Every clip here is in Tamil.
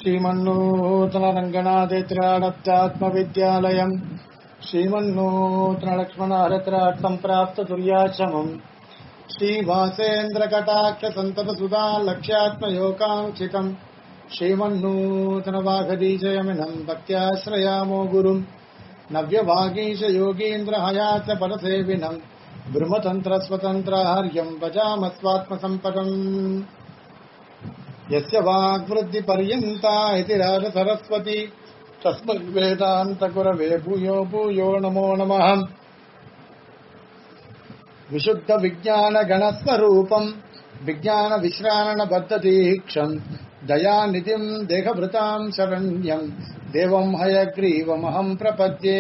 श्रीमन्नूतनरङ्गनाथेत्राडत्यात्मविद्यालयम् श्रीमन्नूतनलक्ष्मणहरत्राट् प्राप्ततुर्याश्रमम् श्रीवासेन्द्रकटाक्षसन्ततसुधा लक्ष्यात्मयोगाङ्क्षितम् श्रीमन्नूतनवाघदीजयमिनम् भक्त्याश्रयामो गुरुम् नव्यभागीश योगीन्द्रहयाच परसेविनम् ब्रह्मतन्त्रस्वतन्त्रार्यम् भजामस्वात्मसम्पदम् यस्य वाग्वृद्धिपर्यन्ता इति राजसरस्वती तस्मद्वेदान्तगुरवे भूयो भूयो नमो नमः विशुद्धविज्ञानगणस्वरूपम् विज्ञानविश्राणबद्धदीक्षम् दयानिधिम् देहभृताम् शरण्यम् देवम् हयग्रीवमहम् प्रपद्ये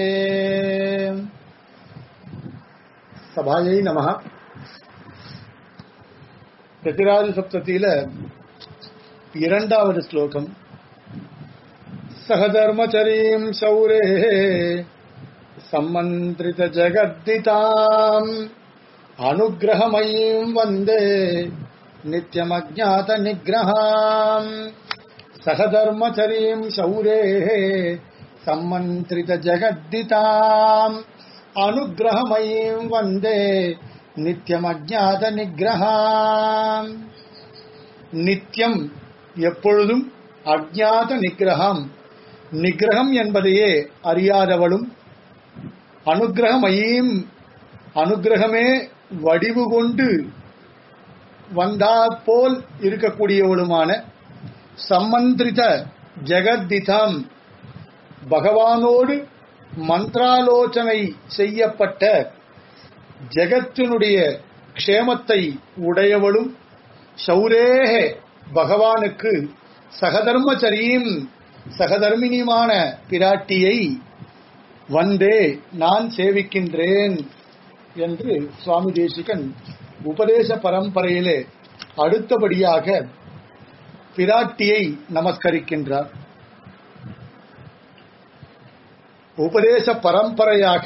சபாயை நம பிரதிராஜ சப்தத்தில இரண்டாவது ஸ்லோகம் சகதர்மச்சரீம் சௌரே சம்மந்திரித ஜகத்திதாம் அனுகிரகமயீம் வந்தே நித்யமஜாத நிகிரகாம் சகதர்மச்சரீம் சௌரே சம்மந்திரித ஜகத்திதாம் அனுகிரகமயீம் வந்தே நித்தியம் அஜாத நிகிரகாம் நித்தியம் எப்பொழுதும் அஜாத நிகிரகம் நிகிரகம் என்பதையே அறியாதவளும் அனுகிரகமயீம் அனுகிரகமே வடிவு கொண்டு வந்தா போல் இருக்கக்கூடியவளுமான சம்மந்திரித ஜெகத்திதம் பகவானோடு மந்திராலோசனை செய்யப்பட்ட ஜெகத்தினுடைய க்ஷேமத்தை உடையவளும் சௌரேக பகவானுக்கு சகதர்மச்சரியும் சகதர்மினியுமான பிராட்டியை வந்தே நான் சேவிக்கின்றேன் என்று சுவாமி தேசிகன் உபதேச பரம்பரையிலே அடுத்தபடியாக பிராட்டியை நமஸ்கரிக்கின்றார் உபதேச பரம்பரையாக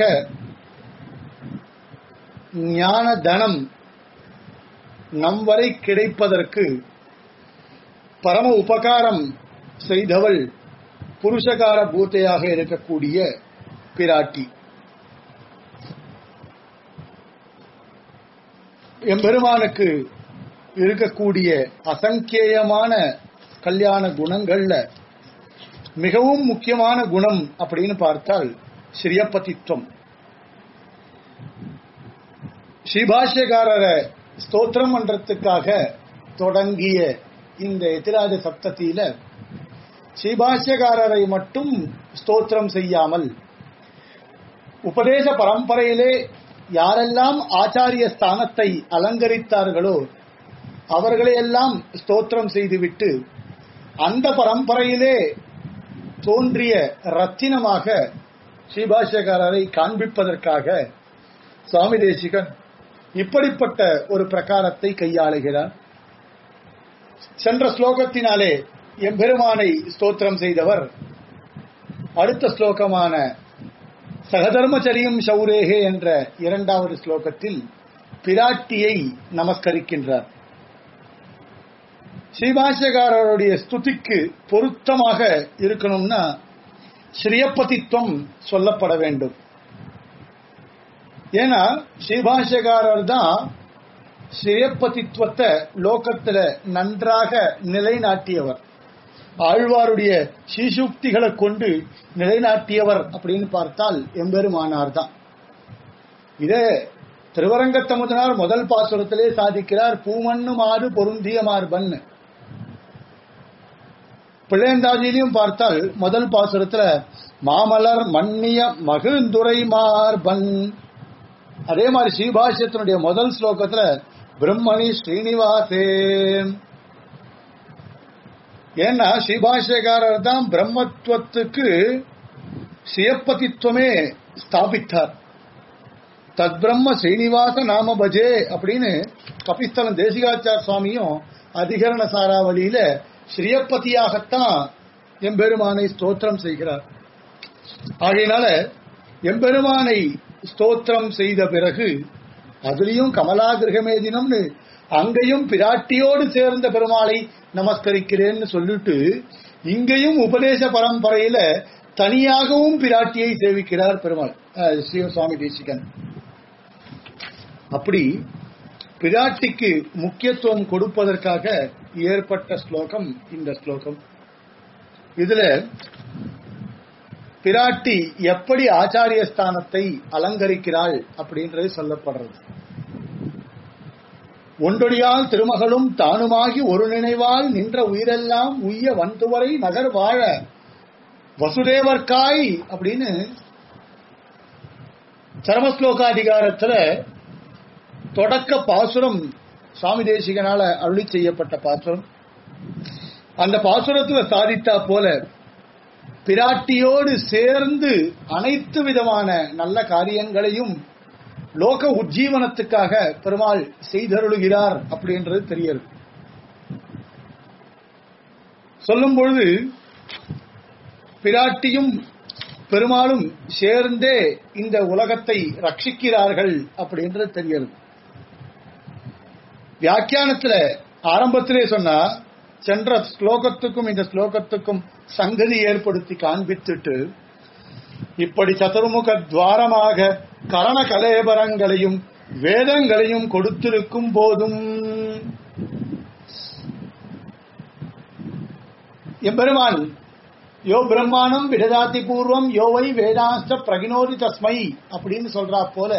ஞான தனம் நம் வரை கிடைப்பதற்கு பரம உபகாரம் செய்தவள் புருஷகார பூத்தையாக இருக்கக்கூடிய பிராட்டி எம்பெருமானுக்கு இருக்கக்கூடிய அசங்கேயமான கல்யாண குணங்கள்ல மிகவும் முக்கியமான குணம் அப்படின்னு பார்த்தால் ஸ்ரீயப்பதித்வம் ஸ்ரீபாஷ்யக்காரரை ஸ்தோத்திரம் பண்றதுக்காக தொடங்கிய இந்த எதிராஜ சப்தத்தில ஸ்ரீபாஷ்யக்காரரை மட்டும் ஸ்தோத்திரம் செய்யாமல் உபதேச பரம்பரையிலே யாரெல்லாம் ஆச்சாரிய ஸ்தானத்தை அலங்கரித்தார்களோ அவர்களையெல்லாம் ஸ்தோத்திரம் செய்துவிட்டு அந்த பரம்பரையிலே தோன்றிய ரத்தினமாக ஸ்ரீபாஷ்யக்காரரை காண்பிப்பதற்காக சுவாமி தேசிகன் இப்படிப்பட்ட ஒரு பிரகாரத்தை கையாளுகிறார் சென்ற ஸ்லோகத்தினாலே எம்பெருமானை ஸ்தோத்திரம் செய்தவர் அடுத்த ஸ்லோகமான சகதர்மச்சரியம் சௌரேகே என்ற இரண்டாவது ஸ்லோகத்தில் பிராட்டியை நமஸ்கரிக்கின்றார் ஸ்ரீபாஷ்யக்காரருடைய ஸ்துதிக்கு பொருத்தமாக இருக்கணும்னா ஸ்ரீயப்பதித்வம் சொல்லப்பட வேண்டும் ஏன்னா ஸ்ரீபாஷ்யக்காரர் தான் ஸ்ரீயப்பதித்வத்தை லோகத்துல நன்றாக நிலைநாட்டியவர் ஆழ்வாருடைய சீசுக்திகளை கொண்டு நிலைநாட்டியவர் அப்படின்னு பார்த்தால் எம்பெருமானார் தான் இதே திருவரங்கத்தமுதனார் முதல் பாசுரத்திலே சாதிக்கிறார் பூமண்ணு மாறு பொருந்திய மார்பன் பிள்ளையந்தாஜிலையும் பார்த்தால் முதல் பாசுரத்துல மாமலர் மன்னிய மகிழ்ந்துரை மார்பன் அதே மாதிரி ஸ்ரீபாஷ்யத்தினுடைய முதல் ஸ்லோகத்துல பிரம்மணி ஸ்ரீனிவாசே ஏன்னா ஸ்ரீபாஷ்யக்காரர் தான் பிரம்மத்துவத்துக்கு சியப்பதித்துவமே ஸ்தாபித்தார் தத் பிரம்ம ஸ்ரீனிவாச நாம பஜே அப்படின்னு கபிஸ்தலம் தேசிகாச்சார் சுவாமியும் அதிகரண சாராவளியில ஸ்ரீயப்பதியாகத்தான் எம்பெருமானை ஸ்தோத்திரம் செய்கிறார் ஆகையினால எம்பெருமானை ஸ்தோத்திரம் செய்த பிறகு அதுலயும் கமலா கிரகமே தினம்னு அங்கேயும் பிராட்டியோடு சேர்ந்த பெருமாளை நமஸ்கரிக்கிறேன்னு சொல்லிட்டு இங்கேயும் உபதேச பரம்பரையில தனியாகவும் பிராட்டியை சேவிக்கிறார் பெருமாள் அஹ், ஸ்ரீ சுவாமி தேசிகன் அப்படி பிராட்டிக்கு முக்கியத்துவம் கொடுப்பதற்காக ஏற்பட்ட ஸ்லோகம் இந்த ஸ்லோகம் இதுல பிராட்டி எப்படி ஆச்சாரிய ஸ்தானத்தை அலங்கரிக்கிறாள் அப்படின்றது சொல்லப்படுறது ஒன்றொடியால் திருமகளும் தானுமாகி ஒரு நினைவால் நின்ற உயிரெல்லாம் உய்ய வந்துவரை நகர் வாழ வசுதேவர்காய் அப்படின்னு சரமஸ்லோகாதிகாரத்துல தொடக்க பாசுரம் சுவாமி தேசிகனால அருளி செய்யப்பட்ட பாசுரம் அந்த பாசுரத்துல சாதித்தா போல பிராட்டியோடு சேர்ந்து அனைத்து விதமான நல்ல காரியங்களையும் லோக உஜ்ஜீவனத்துக்காக பெருமாள் செய்தருளுகிறார் அப்படின்றது தெரியுது சொல்லும் பொழுது பிராட்டியும் பெருமாளும் சேர்ந்தே இந்த உலகத்தை ரட்சிக்கிறார்கள் அப்படின்றது தெரியுது வியாக்கியானத்துல ஆரம்பத்திலே சொன்னா சென்ற ஸ்லோகத்துக்கும் இந்த ஸ்லோகத்துக்கும் சங்கதி ஏற்படுத்தி காண்பித்துட்டு இப்படி சதுர்முக துவாரமாக கரண கலேபரங்களையும் வேதங்களையும் கொடுத்திருக்கும் போதும் எம்பெருமான் யோ பிரம்மாணம் விடதாதி பூர்வம் யோவை வேதாஸ்த பிரகினோதி தஸ்மை அப்படின்னு சொல்றா போல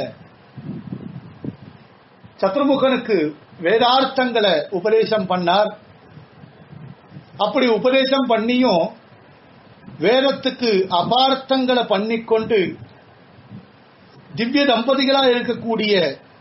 சத்ருமுகனுக்கு வேதார்த்தங்களை உபதேசம் பண்ணார் அப்படி உபதேசம் பண்ணியும் வேதத்துக்கு அபார்த்தங்களை பண்ணிக்கொண்டு திவ்ய தம்பதிகளா இருக்கக்கூடிய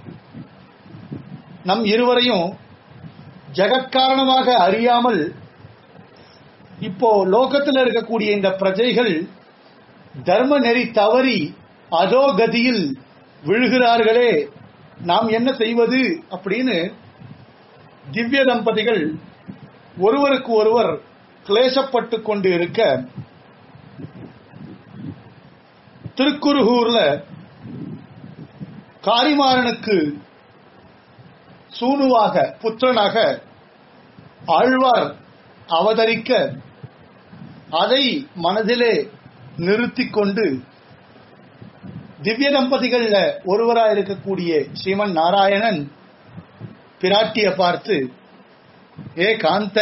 நம் இருவரையும் ஜெகத்காரணமாக அறியாமல் இப்போ லோகத்தில் இருக்கக்கூடிய இந்த பிரஜைகள் தர்ம நெறி தவறி அதோ கதியில் விழுகிறார்களே நாம் என்ன செய்வது அப்படின்னு திவ்ய தம்பதிகள் ஒருவருக்கு ஒருவர் கிளேசப்பட்டு கொண்டு இருக்க திருக்குருகூர்ல காரிமாறனுக்கு சூனுவாக புத்திரனாக ஆழ்வார் அவதரிக்க அதை மனதிலே நிறுத்திக் கொண்டு திவ்ய தம்பதிகள்ல ஒருவராக இருக்கக்கூடிய ஸ்ரீமன் நாராயணன் பிராட்டிய பார்த்து ஏ காந்த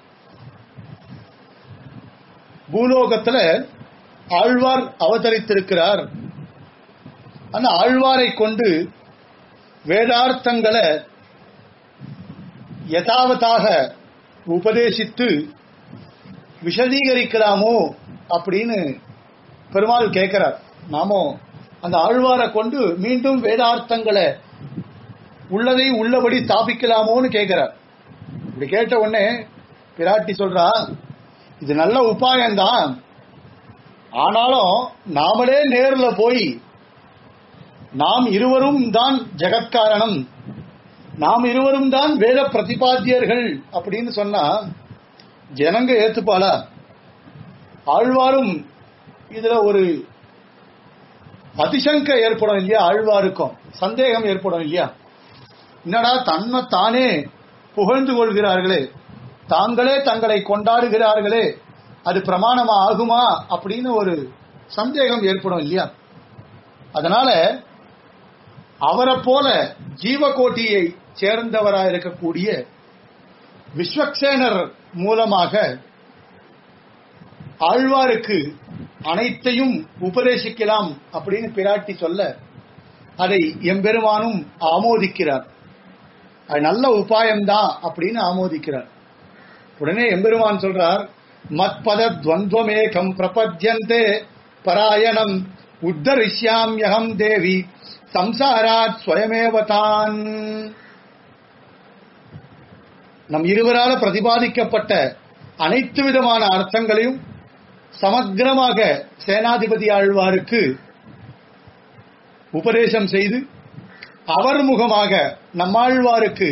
பூலோகத்துல ஆழ்வார் அவதரித்திருக்கிறார் அந்த ஆழ்வாரை கொண்டு வேதார்த்தங்களை யதாவதாக உபதேசித்து விஷதீகரிக்கலாமோ அப்படின்னு பெருமாள் கேட்கிறார் நாமோ அந்த ஆழ்வாரை கொண்டு மீண்டும் வேதார்த்தங்களை உள்ளதை உள்ளபடி ஸ்தாபிக்கலாமோன்னு கேட்கிறார் இப்படி கேட்ட உடனே பிராட்டி சொல்றா இது நல்ல உபாயம்தான் ஆனாலும் நாமளே நேர்ல போய் நாம் இருவரும் தான் ஜெகத்காரணம் நாம் இருவரும் தான் வேத பிரதிபாத்தியர்கள் அப்படின்னு சொன்னா ஜனங்க ஏத்துப்பாளா ஆழ்வாரும் இதுல ஒரு அதிசங்க ஏற்படும் இல்லையா ஆழ்வாருக்கும் சந்தேகம் ஏற்படும் இல்லையா என்னடா தன்னை தானே புகழ்ந்து கொள்கிறார்களே தாங்களே தங்களை கொண்டாடுகிறார்களே அது பிரமாணமா ஆகுமா அப்படின்னு ஒரு சந்தேகம் ஏற்படும் இல்லையா அதனால அவரை போல ஜீவகோட்டியை சேர்ந்தவராக இருக்கக்கூடிய விஸ்வக்சேனர் மூலமாக ஆழ்வாருக்கு அனைத்தையும் உபதேசிக்கலாம் அப்படின்னு பிராட்டி சொல்ல அதை எம்பெருமானும் ஆமோதிக்கிறார் அது நல்ல உபாயம்தான் அப்படின்னு ஆமோதிக்கிறார் உடனே எம்பெருமான் சொல்றார் மத்பத துவந்தமேகம் பிரபத்யந்தே பராயணம் உத்தரிஷ்யாம்யகம் தேவி சம்சாராத் ஸ்வயமேவதான் நம் இருவரால பிரதிபாதிக்கப்பட்ட அனைத்து விதமான அர்த்தங்களையும் சமக்கிரமாக சேனாதிபதி ஆழ்வாருக்கு உபதேசம் செய்து அவர் முகமாக நம்மாழ்வாருக்கு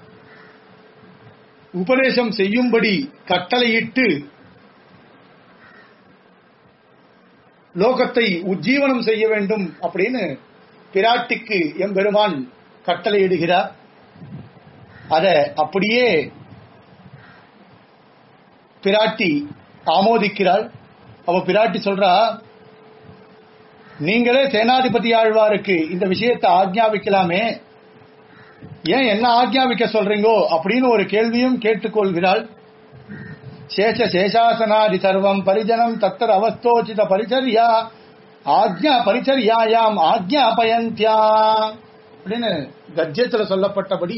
உபதேசம் செய்யும்படி கட்டளையிட்டு லோகத்தை உஜ்ஜீவனம் செய்ய வேண்டும் அப்படின்னு பிராட்டிக்கு எம்பெருமான் கட்டளையிடுகிறார் அத அப்படியே பிராட்டி ஆமோதிக்கிறாள் அவ பிராட்டி சொல்றா நீங்களே சேனாதிபதி ஆழ்வாருக்கு இந்த விஷயத்தை ஆக்ஞாபிக்கலாமே ஏன் என்ன ஆக்ஞாபிக்க சொல்றீங்கோ அப்படின்னு ஒரு கேள்வியும் கேட்டுக்கொள்கிறாள் சேஷ சேஷாசனாதி சர்வம் பரிஜனம் தத்தர் அவஸ்தோச்சித பரிச்சரியா ஆக்ஞா பரிச்சரியாயாம் ஆக்ஞா பயந்தியா அப்படின்னு கஜ்யத்துல சொல்லப்பட்டபடி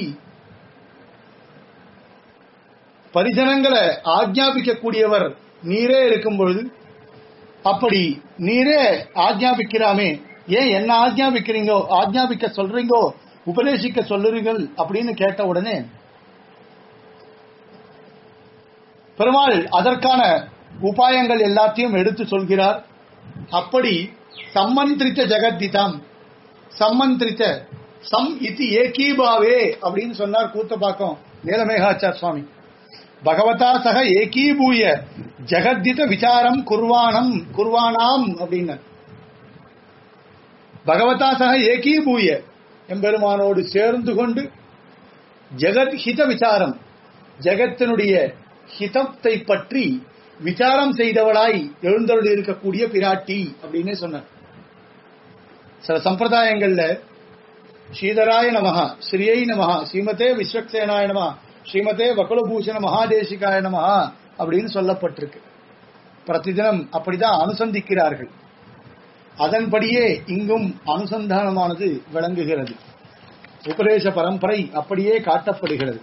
பரிஜனங்களை ஆக்ஞாபிக்கக்கூடியவர் நீரே இருக்கும் பொழுது அப்படி நீரே ஆக்ஞாபிக்கிறாமே ஏன் என்ன ஆக்ஞாபிக்கிறீங்கோ ஆக்ஞாபிக்க சொல்றீங்கோ உபதேசிக்க சொல்லுறீர்கள் அப்படின்னு கேட்ட உடனே பெருமாள் அதற்கான உபாயங்கள் எல்லாத்தையும் எடுத்து சொல்கிறார் அப்படி சம்மந்திரித்த ஜெகத்திதாம் சம்மந்திரித்த சம் இது ஏகீபாவே அப்படின்னு சொன்னார் கூத்தபாக்கம் நீலமேகாச்சார் சுவாமி பகவதா சக ஏகீபூய ஜெகத்தித விசாரம் குர்வானம் குர்வானாம் அப்படின்னு பகவதா சக ஏகீபூய எம்பெருமானோடு சேர்ந்து கொண்டு ஜெகத் ஹித விசாரம் ஜெகத்தினுடைய ஹிதத்தை பற்றி விசாரம் செய்தவளாய் எழுந்தருள் இருக்கக்கூடிய பிராட்டி அப்படின்னு சொன்னார் சில சம்பிரதாயங்கள்ல ஸ்ரீதராய நமஹா ஸ்ரீயை நமஹா ஸ்ரீமதே விஸ்வக்சேனாய நமஹா ஸ்ரீமதே வகுலபூஷண மகாதேசிகாய நமஹா அப்படின்னு சொல்லப்பட்டிருக்கு பிரதிதினம் அப்படிதான் அனுசந்திக்கிறார்கள் அதன்படியே இங்கும் அனுசந்தானமானது விளங்குகிறது உபதேச பரம்பரை அப்படியே காட்டப்படுகிறது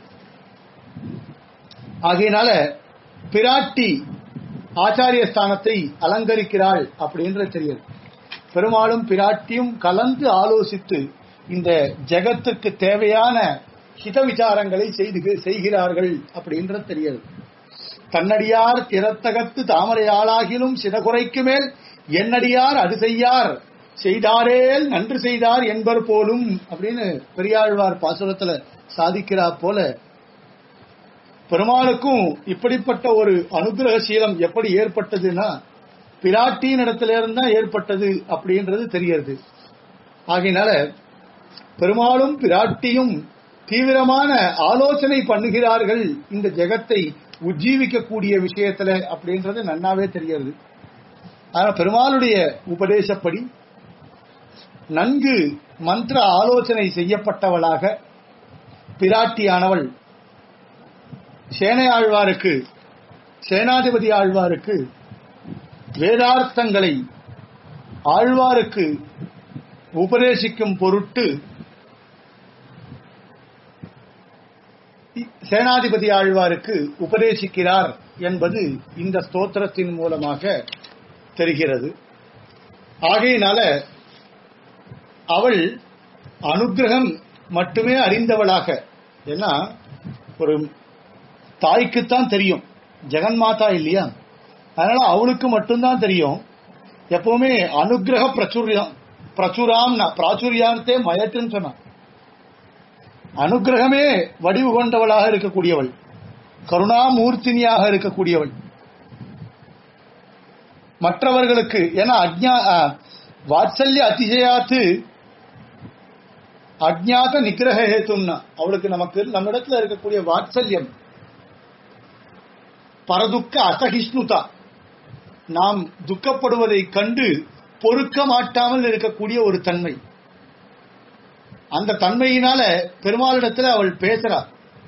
ஆகையினால பிராட்டி ஆச்சாரிய ஸ்தானத்தை அலங்கரிக்கிறாள் அப்படின்ற தெரியுது பெருமாளும் பிராட்டியும் கலந்து ஆலோசித்து இந்த ஜெகத்துக்கு தேவையான ஹித விசாரங்களை செய்து செய்கிறார்கள் அப்படின்ற தெரியுது தன்னடியார் திறத்தகத்து தாமரையாளாகிலும் சிறகுறைக்கு மேல் என்னடியார் அது செய்யார் செய்தாரேல் நன்று செய்தார் என்பர் போலும் அப்படின்னு பெரியாழ்வார் பாசுரத்துல சாதிக்கிறா போல பெருமாளுக்கும் இப்படிப்பட்ட ஒரு அனுகிரக சீலம் எப்படி ஏற்பட்டதுன்னா பிராட்டியின் இடத்துல இருந்தா ஏற்பட்டது அப்படின்றது தெரியறது ஆகையினால பெருமாளும் பிராட்டியும் தீவிரமான ஆலோசனை பண்ணுகிறார்கள் இந்த ஜெகத்தை உஜ்ஜீவிக்கக்கூடிய விஷயத்துல அப்படின்றது நன்னாவே தெரிகிறது ஆனா பெருமாளுடைய உபதேசப்படி நன்கு மந்திர ஆலோசனை செய்யப்பட்டவளாக பிராட்டியானவள் சேனை ஆழ்வாருக்கு சேனாதிபதி ஆழ்வாருக்கு வேதார்த்தங்களை ஆழ்வாருக்கு உபதேசிக்கும் பொருட்டு சேனாதிபதி ஆழ்வாருக்கு உபதேசிக்கிறார் என்பது இந்த ஸ்தோத்திரத்தின் மூலமாக தெரிகிறது ஆகையினால அவள் அனுகிரகம் மட்டுமே அறிந்தவளாக ஏன்னா ஒரு தாய்க்குத்தான் தெரியும் ஜெகன்மாதா இல்லையா அதனால அவளுக்கு மட்டும்தான் தெரியும் எப்பவுமே அனுகிரக பிரச்சுரியம் பிரச்சுராம் பிராச்சுரியார்த்தே மயத்துன்னு சொன்னான் அனுகிரகமே வடிவு கொண்டவளாக இருக்கக்கூடியவள் கருணாமூர்த்தினியாக இருக்கக்கூடியவள் மற்றவர்களுக்கு ஏன்னா அஜ்ஞா வாத்சல்ய அதிசயாத்து அஜ்ஞாத நிகிரக ஹேத்துன்னா அவளுக்கு நமக்கு நம்மிடத்துல இருக்கக்கூடிய வாத்சல்யம் பரதுக்க அசகிஷ்ணுதா நாம் துக்கப்படுவதை கண்டு பொறுக்க மாட்டாமல் இருக்கக்கூடிய ஒரு தன்மை அந்த தன்மையினால பெருமாளிடத்துல அவள் பேசுறா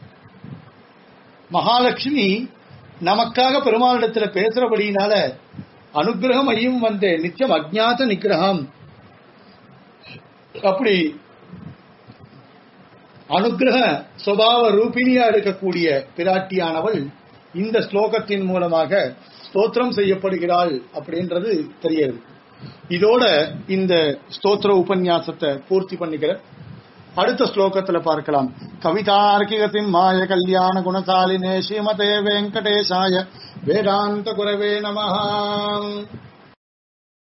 மகாலட்சுமி நமக்காக பெருமாளிடத்துல பேசுறபடியினால அனுகிரகம் ஐயும் வந்தே நிச்சயம் அஜ்ஞாத நிகிரகம் அப்படி அனுகிரக சுபாவ ரூபிணியா இருக்கக்கூடிய பிராட்டியானவள் இந்த ஸ்லோகத்தின் மூலமாக ஸ்தோத்திரம் செய்யப்படுகிறாள் அப்படின்றது தெரியுது இதோட இந்த ஸ்தோத்திர உபன்யாசத்தை பூர்த்தி பண்ணிக்கிற அடுத்த ஸ்லோகத்துல பார்க்கலாம் கவிதார்க்கிக சிம்மாய கல்யாண குணசாலினே ஸ்ரீமதே வெங்கடேசாய வேதாந்த குரவே நமஹா